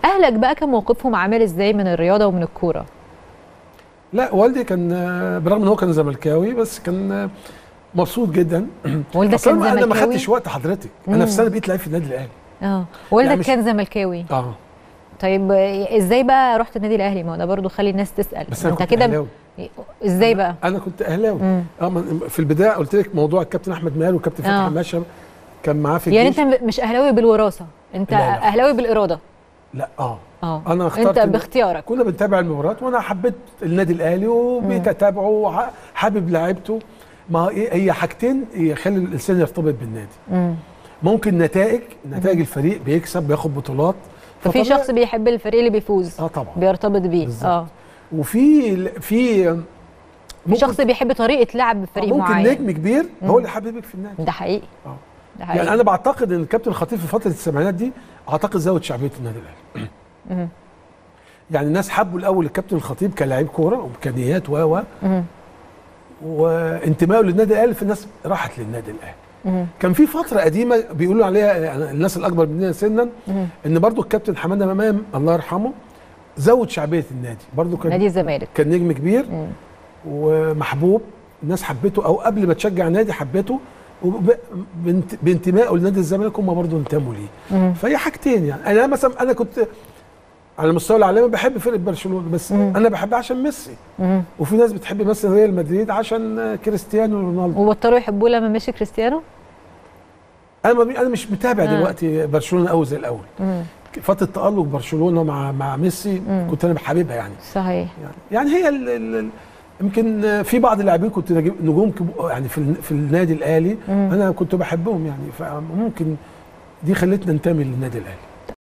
اهلك بقى كان موقفهم عامل ازاي من الرياضه ومن الكوره لا والدي كان آه، برغم ان هو كان زملكاوي بس كان آه، مبسوط جدا والدك أصلاً كان انا ما زملكاوي خدتش وقت حضرتك مم. انا في سنه بقيت لعيب في النادي الاهلي اه والدك يعني مش- كان زملكاوي اه طيب آه، ازاي بقى رحت النادي الاهلي ما هو ده برضه خلي الناس تسال بس انا انت كنت كده اهلاوي ازاي بقى انا كنت اهلاوي مم. اه من- في البدايه قلت لك موضوع الكابتن احمد ماهر والكابتن آه. فتحي مشهد كان معاه في يعني الجيش انت م- مش اهلاوي بالوراثه انت لا، لا. اهلاوي بالاراده لا اه اه انا اخترت انت إن- باختيارك كنا بنتابع المباريات وانا حبيت النادي الاهلي وبقيت اتابعه وح- حابب لعيبته ما ايه هي حاجتين يخلي الانسان يرتبط بالنادي مم. ممكن نتائج نتائج الفريق بيكسب بياخد بطولات ففي فطبيعي- شخص بيحب الفريق اللي بيفوز اه طبعا بيرتبط بيه بالظبط. اه وفي في في ممكن- شخص بيحب طريقه لعب فريق ممكن معين نجم كبير مم. هو اللي حببك في النادي ده حقيقي آه. ده حقيقي يعني انا بعتقد ان الكابتن الخطيب في فتره السبعينات دي اعتقد زود شعبيه النادي الاهلي مم. يعني الناس حبوا الاول الكابتن الخطيب كلاعب كوره وامكانيات و و مم. وانتمائه للنادي الاهلي في الناس راحت للنادي الاهلي مم. كان في فتره قديمه بيقولوا عليها يعني الناس الاكبر مننا سنا مم. ان برضو الكابتن حماده امام الله يرحمه زود شعبيه النادي برضو كان نادي الزمالك كان نجم كبير مم. ومحبوب الناس حبته او قبل ما تشجع نادي حبته وب- بانت- بانتمائه لنادي الزمالك هم برضه انتموا ليه مم. فهي حاجتين يعني انا مثلا انا كنت على المستوى العالمي بحب فرقه برشلونه بس مم. انا بحبها عشان ميسي مم. وفي ناس بتحب مثلا ريال مدريد عشان كريستيانو رونالدو وبطلوا يحبوه لما مشي كريستيانو انا ما بي- انا مش متابع آه. دلوقتي برشلونه قوي زي الاول مم. فتره تالق برشلونه مع مع ميسي مم. كنت انا حاببها يعني صحيح يعني يعني هي ال ال ال يمكن في بعض اللاعبين كنت نجيب- نجوم كبو- يعني في ال- في النادي الاهلي مم. انا كنت بحبهم يعني فممكن دي خلتنا ننتمي للنادي الاهلي